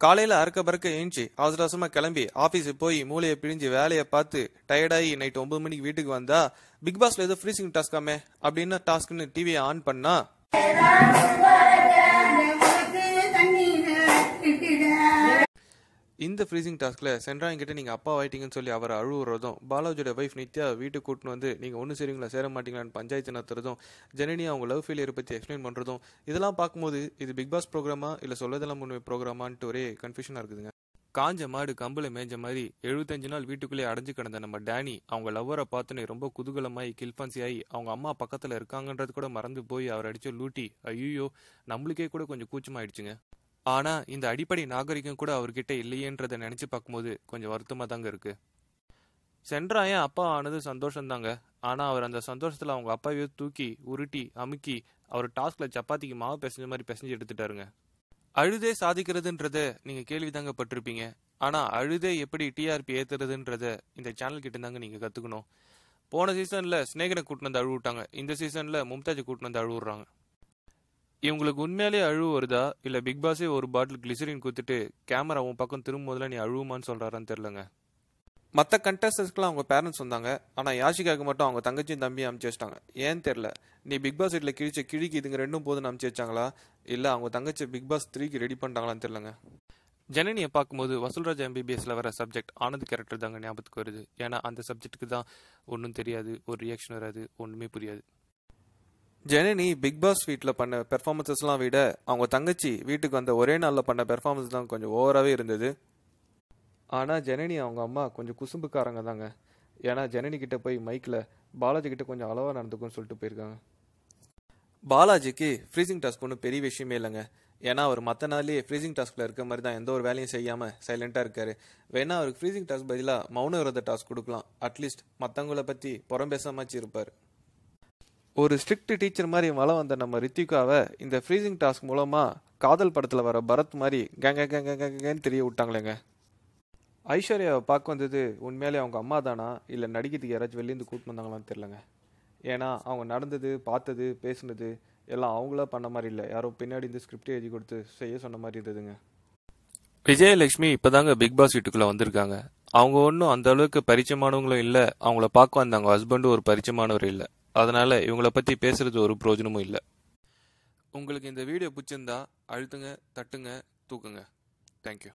காலையில அறக்க பறக்க ஏஞ்சி அவசர அவசரமா கிளம்பி ஆபீஸுக்கு போய் மூளையை பிழிஞ்சு வேலையை பார்த்து டயர்டாகி நைட் ஒன்பது மணிக்கு வீட்டுக்கு வந்தா பிக் பாஸ்ல ஏதோ ஃப்ரீசிங் டாஸ்காமே அப்படின்னு டாஸ்க்னு டிவியை ஆன் பண்ணா இந்த ஃப்ரீசிங் டாஸ்க்ல சென்ட்ராயன் கிட்ட நீங்க அப்பா ஆயிட்டீங்கன்னு சொல்லி அவர் அழுவுறதும் பாலாஜியோட வைஃப் நித்யா வீட்டுக்கு கூட்டின்னு வந்து நீங்க ஒன்று சரிங்களா சேர மாட்டீங்களான்னு பஞ்சாயத்து நடத்துறதும் ஜனனி அவங்க லவ் ஃபெயிலியர் பத்தி எக்ஸ்பிளைன் பண்றதும் இதெல்லாம் பார்க்கும்போது இது பிக் பாஸ் ப்ரோக்ராமா இல்ல சொல்லதெல்லாம் முன்னுமே ப்ரோக்ராமான்ட்டு ஒரே கன்ஃபியூஷனா இருக்குதுங்க காஞ்ச மாடு கம்புல மேஞ்ச மாதிரி எழுபத்தஞ்சு நாள் வீட்டுக்குள்ளே அடைஞ்சு கிடந்த நம்ம டேனி அவங்க லவ்வரை பார்த்துன்னு ரொம்ப குதூகலமாயி கில்பான்சி ஆகி அவங்க அம்மா பக்கத்துல இருக்காங்கன்றது கூட மறந்து போய் அவர் அடிச்ச லூட்டி ஐயோ நம்மளுக்கே கூட கொஞ்சம் கூச்சமாயிடுச்சுங்க ஆனா இந்த அடிப்படை நாகரிகம் கூட அவர்கிட்ட இல்லையேன்றதை நினைச்சு பார்க்கும்போது கொஞ்சம் வருத்தமா தாங்க இருக்கு சென்ட்ராயன் அப்பா ஆனது சந்தோஷம் தாங்க ஆனா அவர் அந்த சந்தோஷத்துல அவங்க அப்பாவையோ தூக்கி உருட்டி அமுக்கி அவர் டாஸ்க்ல சப்பாத்திக்கு மாவு பிசைஞ்ச மாதிரி பிசைஞ்சு எடுத்துட்டாருங்க அழுதே சாதிக்கிறதுன்றத நீங்க கேள்விதாங்க பட்டிருப்பீங்க ஆனா அழுதே எப்படி டிஆர்பி ஏத்துறதுன்றத இந்த சேனல் கிட்ட தாங்க நீங்க கத்துக்கணும் போன சீசன்ல ஸ்னேகனை கூட்டினு வந்து அழுவிட்டாங்க இந்த சீசன்ல மும்தாஜை கூட்டினு வந்து அழுவுறாங்க இவங்களுக்கு உண்மையாலே அழுவு வருதா இல்ல பிக் பாஸே ஒரு பாட்டில் கிளிசரின் குத்துட்டு கேமரா உன் பக்கம் திரும்ப முதல்ல நீ அழுவுமான்னு சொல்றாரான்னு தெரியலங்க மற்ற கண்டஸ்டன்ஸ்க்குலாம் அவங்க பேரண்ட்ஸ் வந்தாங்க ஆனால் யாஷிகாவுக்கு மட்டும் அவங்க தங்கச்சியும் தம்பியும் அமுச்சு வச்சிட்டாங்க ஏன்னு தெரில நீ பிக் பாஸ் வீட்டில் கிழிச்ச கிழிக்கு இதுங்க ரெண்டும் போதுன்னு அமுச்சு வச்சாங்களா இல்லை அவங்க தங்கச்சி பிக் பாஸ் த்ரீக்கு ரெடி பண்ணிட்டாங்களான்னு தெரிலங்க ஜனனியை பார்க்கும்போது வசூல்ராஜ் எம்பிபிஎஸ்ல வர சப்ஜெக்ட் ஆனந்த் கேரக்டர் தாங்க ஞாபகத்துக்கு வருது ஏன்னா அந்த சப்ஜெக்ட்டுக்கு தான் ஒன்றும் தெரியாது ஒரு ரியாக்ஷன் வராது ஒன்றுமே புரியாது ஜனனி பிக் பாஸ் வீட்டில் பண்ண பெர்ஃபார்மன்ஸஸ்லாம் விட அவங்க தங்கச்சி வீட்டுக்கு வந்த ஒரே நாளில் பண்ண பெர்ஃபார்மன்ஸ் தான் கொஞ்சம் ஓவராகவே இருந்தது ஆனால் ஜனனி அவங்க அம்மா கொஞ்சம் குசும்புக்காரங்க தாங்க ஏன்னா ஜனனி கிட்ட போய் மைக்கில் பாலாஜி கிட்ட கொஞ்சம் அளவாக நடந்துக்கும்னு சொல்லிட்டு போயிருக்காங்க பாலாஜிக்கு ஃப்ரீசிங் டாஸ்க் ஒன்றும் பெரிய விஷயமே இல்லைங்க ஏன்னா அவர் மற்ற நாள்லேயே ஃப்ரீசிங் டாஸ்கில் இருக்க மாதிரி தான் எந்த ஒரு வேலையும் செய்யாமல் சைலண்ட்டாக இருக்காரு வேணா அவருக்கு ஃப்ரீசிங் டாஸ்க் பதிலாக மௌன விரத டாஸ்க் கொடுக்கலாம் அட்லீஸ்ட் மற்றவங்கள பற்றி புறம் பேசாமச்சு இருப்பார் ஒரு ஸ்ட்ரிக்ட் டீச்சர் மாதிரி வளம் வந்த நம்ம ரித்திகாவை இந்த ஃப்ரீசிங் டாஸ்க் மூலமாக காதல் படத்தில் வர பரத் மாதிரி கேங்க கேங்க கேங்கன்னு தெரிய விட்டாங்களேங்க ஐஸ்வர்யாவை பார்க்க வந்தது உண்மையிலே அவங்க அம்மா தானா இல்லை நடிக்கிறதுக்கு யாராச்சும் வெளியேந்து கூட்டிட்டு வந்தாங்களான்னு தெரிலங்க ஏன்னா அவங்க நடந்தது பார்த்தது பேசுனது எல்லாம் அவங்களா பண்ண மாதிரி இல்லை யாரோ பின்னாடி இந்த ஸ்கிரிப்டே எழுதி கொடுத்து செய்ய சொன்ன மாதிரி இருந்ததுங்க விஜயலட்சுமி இப்பதாங்க பிக் பாஸ் வீட்டுக்குள்ள வந்திருக்காங்க அவங்க ஒன்றும் அந்த அளவுக்கு பரிச்சயமானவங்களும் இல்லை அவங்கள பார்க்க வந்தாங்க ஹஸ்பண்டும் ஒரு பரிச்சயமானவர் இல்லை அதனால இவங்கள பத்தி பேசுறது ஒரு பிரயோஜனமும் இல்லை உங்களுக்கு இந்த வீடியோ பிடிச்சிருந்தா அழுத்துங்க தட்டுங்க தூக்குங்க தேங்க்யூ